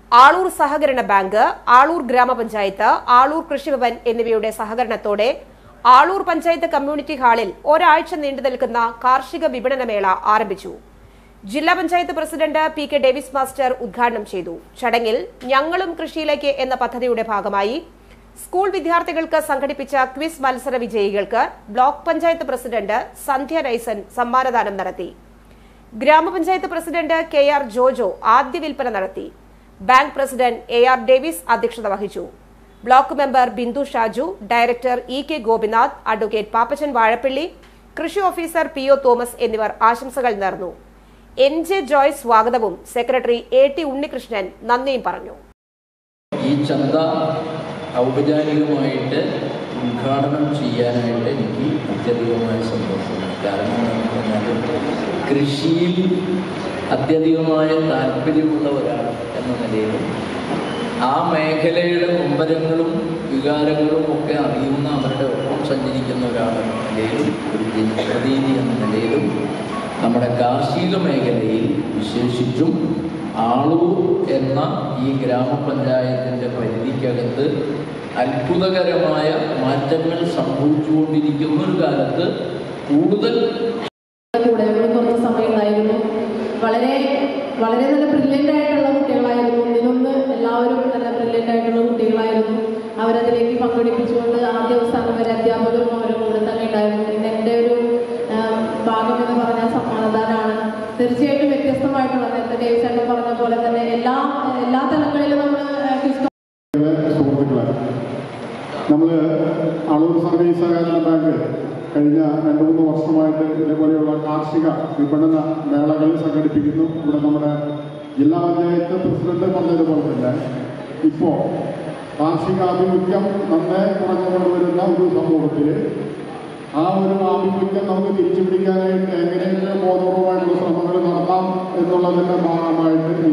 ആളൂർ സഹകരണ ബാങ്ക് ആളൂർ ഗ്രാമപഞ്ചായത്ത് ആളൂർ കൃഷിഭവൻ എന്നിവയുടെ സഹകരണത്തോടെ ആളൂർ പഞ്ചായത്ത് കമ്മ്യൂണിറ്റി ഹാളിൽ ഒരാഴ്ച നീണ്ടു നിൽക്കുന്ന കാർഷിക വിപണനമേള ആരംഭിച്ചു ജില്ലാ panchayat president P K Davis master ഉദ്ഘാടനം ചെയ്തു ചടങ്ങിൽ ഞങ്ങളും കൃഷിയിലേക്ക് എന്ന പദ്ധതിയുടെ ഭാഗമായി സ്കൂൾ വിദ്യാർത്ഥികൾക്ക് സംഘടിപ്പിച്ച ക്വിസ് മത്സര വിജയികൾക്ക് ബ്ലോക്ക് പഞ്ചായത്ത് പ്രസിഡന്റ് സന്ധ്യ നൈസൻ സമ്മാനദാനം നടത്തി grama panchayat president K R Jojo ആദ്യ വിൽപ്പന നടത്തി bank president A R Davis അധ്യക്ഷത വഹിച്ചു block member Bindu Shaju director E K Gopinath advocate Pappachan Vazhappally കൃഷി ഓഫീസർ പി ഒ തോമസ് എന്നിവർ ആശംസകൾ നേർന്നു എൻ ജെ ജോയ് സ്വാഗതവും സെക്രട്ടറി എ ടി ഉണ്ണികൃഷ്ണൻ നന്ദിയും പറഞ്ഞു ഈ ചന്ത ഔപചാരികമായിട്ട് ഉദ്ഘാടനം ചെയ്യാനായിട്ട് എനിക്ക് അത്യധികമായ സന്തോഷമുണ്ട് കാരണം എന്ന് പറഞ്ഞാൽ കൃഷിയിൽ അത്യധികമായ താല്പര്യമുള്ള ഒരാൾ എന്ന നിലയിലും ആ മേഖലയുടെ മുമ്പരങ്ങളും വികാരങ്ങളും ഒക്കെ അറിയുന്ന അവരുടെ ഒപ്പം സഞ്ചരിക്കുന്ന ഒരാൾ എന്ന നിലയിലും ഒരു ജനപ്രതിനിധി എന്ന നിലയിലും നമ്മുടെ കാർഷിക മേഖലയിൽ വിശേഷിച്ചും ആളൂർ എന്ന ഈ ഗ്രാമപഞ്ചായത്തിൻ്റെ പരിധിക്കകത്ത് അത്ഭുതകരമായ മാറ്റങ്ങൾ സംഭവിച്ചുകൊണ്ടിരിക്കുന്ന ഒരു കാലത്ത് കൂടുതൽ കൂടെ ഞങ്ങൾ കുറച്ച് സമയം ഉണ്ടായിരുന്നു വളരെ വളരെ നല്ല ബ്രില്യൻ്റ് ആയിട്ടുള്ള കുട്ടികളായിരുന്നു ഇതിനൊന്ന് എല്ലാവരും നല്ല ബ്രില്യൻ്റ് ആയിട്ടുള്ള കുട്ടികളായിരുന്നു അവരതിലേക്ക് പങ്കെടുപ്പിച്ചുകൊണ്ട് ആദ്യ അവസാനം വരെ അധ്യാപകരും അവരുടെ കൂടെ തന്നെ ഉണ്ടായിരുന്നു ഇന്ന് എൻ്റെ ഒരു ആ, ഭാഗം എന്ന് പറഞ്ഞാൽ സമ്മാനദാനാണ് തീർച്ചയായിട്ടും വ്യത്യസ്തമായിട്ടുള്ള നേരത്തെ ഡേവ് ചേട്ടൻ പറഞ്ഞ പോലെ തന്നെ എല്ലാ എല്ലാ തലങ്ങളിലും നമ്മൾ ക്വിസ് സുഹൃത്തുക്കളെ നമ്മൾ അളൂർ സർവീസ് സഹകരണ ബാങ്ക് കഴിഞ്ഞ രണ്ട് മൂന്ന് വർഷമായിട്ട് ഇതേപോലെയുള്ള കാർഷിക വിപണന മേളകൾ സംഘടിപ്പിക്കുന്നു ഇവിടെ നമ്മുടെ ജില്ലാ പഞ്ചായത്ത് പ്രസിഡന്റ് പറഞ്ഞതുപോലെ തന്നെ ഇപ്പോൾ കാർഷികാഭിമുഖ്യം നന്നേ കുറഞ്ഞുകൊണ്ടുവരുന്ന ഒരു സമൂഹത്തിൽ ആ ഒരു ആഭിമുഖ്യം നമുക്ക് തിരിച്ചു പിടിക്കാനായിട്ട് എങ്ങനെയെങ്കിലും ബോധപൂർവമായിട്ടുള്ള ശ്രമങ്ങൾ നടത്താം എന്നുള്ളതിൻ്റെ ഭാഗമായിട്ട്